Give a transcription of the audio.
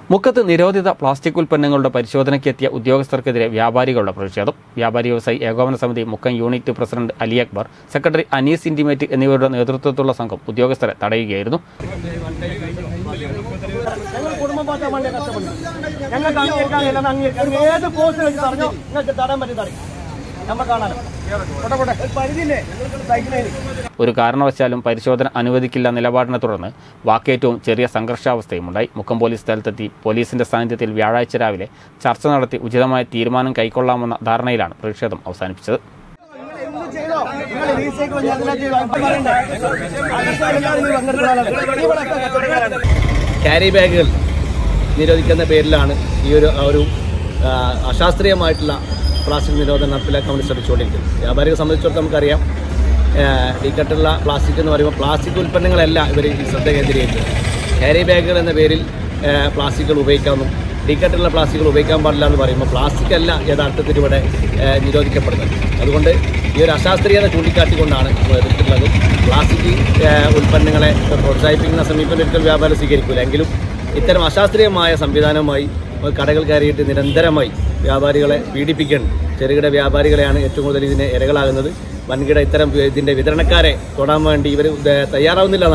മുക്കത്ത് നിരോധിത പ്ലാസ്റ്റിക് ഉൽപ്പന്നങ്ങളുടെ പരിശോധനയ്ക്കെത്തിയ ഉദ്യോഗസ്ഥർക്കെതിരെ വ്യാപാരികളുടെ പ്രതിഷേധം വ്യാപാരി വ്യവസായി ഏകോപന സമിതി Mukkam unit president Ali Akbar secretary Anees intimate എന്നിവരുടെ നേതൃത്വത്തിലുള്ള സംഘം ഉദ്യോഗസ്ഥരെ തടയുകയായിരുന്നു ഞങ്ങൾ കുടുംബം പാറ്റാൻ വേണ്ടി കഷ്ടപ്പെടുന്നു ഞങ്ങൾക്ക് അംഗീകരിക്കാൻ ഇല്ലെന്ന് അംഗീകരിക്കാൻ ഏത് പോസ്റ്റ് വെച്ച് തടഞ്ഞോ നിങ്ങൾക്ക് തടയാൻ പറ്റി തടയും നമ്മൾ കാണാനോ ഒരു പരിധിയില്ലേ സൈക്കിളിൽ ഒരു കാരണവശാലും പരിശോധന അനുവദിക്കില്ല നിലപാടിനെ തുടർന്ന് വാക്കേറ്റവും ചെറിയ സംഘർഷാവസ്ഥയുമുണ്ടായി മുക്കം പോലീസ് സ്ഥലത്തെത്തി പോലീസിന്റെ സാന്നിധ്യത്തിൽ വ്യാഴാഴ്ച രാവിലെ ചർച്ച നടത്തി ഉചിതമായ തീരുമാനം കൈക്കൊള്ളാമെന്ന ധാരണയിലാണ് പ്രതിഷേധം അവസാനിപ്പിച്ചത് എന്ത് ചെയ്തോ നിങ്ങൾ റീസൈക്കിൾ ഞങ്ങളെ ചെയ്തോ ഇപ്പൊ പറയണ്ട എല്ലാവരും പങ്കെടുക്കുന്ന ഇവിടെയൊക്കെ കച്ചവടക്കാരാണ് ക്യാരി ബാഗുകൾ നിരോധിക്കുന്ന പേരിലാണ് ഈ ഒരു ആ ഒരു ആ, അശാസ്ത്രീയമായിട്ടുള്ള പ്ലാസ്റ്റിക് നിരോധനം നടപ്പിലാക്കാൻ വേണ്ടി ശ്രമിച്ചുകൊണ്ടിരിക്കുന്നത് വ്യാപാരികളെ സംബന്ധിച്ചിടത്തോളം നമുക്കറിയാം ഡിക്കറ്റുള്ള പ്ലാസ്റ്റിക് എന്ന് പറയുമ്പോൾ പ്ലാസ്റ്റിക് ഉൽപ്പന്നങ്ങളല്ല ഇവർ ഈ ശ്രദ്ധ കേന്ദ്രീകരിക്കുന്നത് ക്യാരി ബാഗുകൾ എന്ന പേരിൽ ആ, പ്ലാസ്റ്റിക്കുകൾ ഉപയോഗിക്കാമെന്നും ഡിക്കറ്റുള്ള പ്ലാസ്റ്റിക്കുകൾ ഉപയോഗിക്കാൻ പാടില്ല എന്ന് പറയുമ്പോൾ പ്ലാസ്റ്റിക് അല്ല യഥാർത്ഥത്തിൽ ഇവിടെ ആ, നിരോധിക്കപ്പെടുന്നത് അതുകൊണ്ട് ഈ ഒരു അശാസ്ത്രീയത ചൂണ്ടിക്കാട്ടിക്കൊണ്ടാണ് നമ്മൾ എതിർത്തിട്ടുള്ളത് പ്ലാസ്റ്റിക് ആ, ഉൽപ്പന്നങ്ങളെ പ്രോത്സാഹിപ്പിക്കുന്ന സമീപനം ഒരിക്കൽ വ്യാപാരം സ്വീകരിക്കില്ല എങ്കിലും ഇത്തരം അശാസ്ത്രീയമായ സംവിധാനവുമായി കടകൾ കയറിയിട്ട് നിരന്തരമായി വ്യാപാരികളെ പീഡിപ്പിക്കണം ചെറുകിട വ്യാപാരികളെയാണ് ഏറ്റവും കൂടുതൽ ഇതിന് ഇരകളാകുന്നത് വൻകിട ഇത്തരം ഇതിൻ്റെ വിതരണക്കാരെ തൊടാൻ വേണ്ടി ഇവർ തയ്യാറാവുന്നില്ല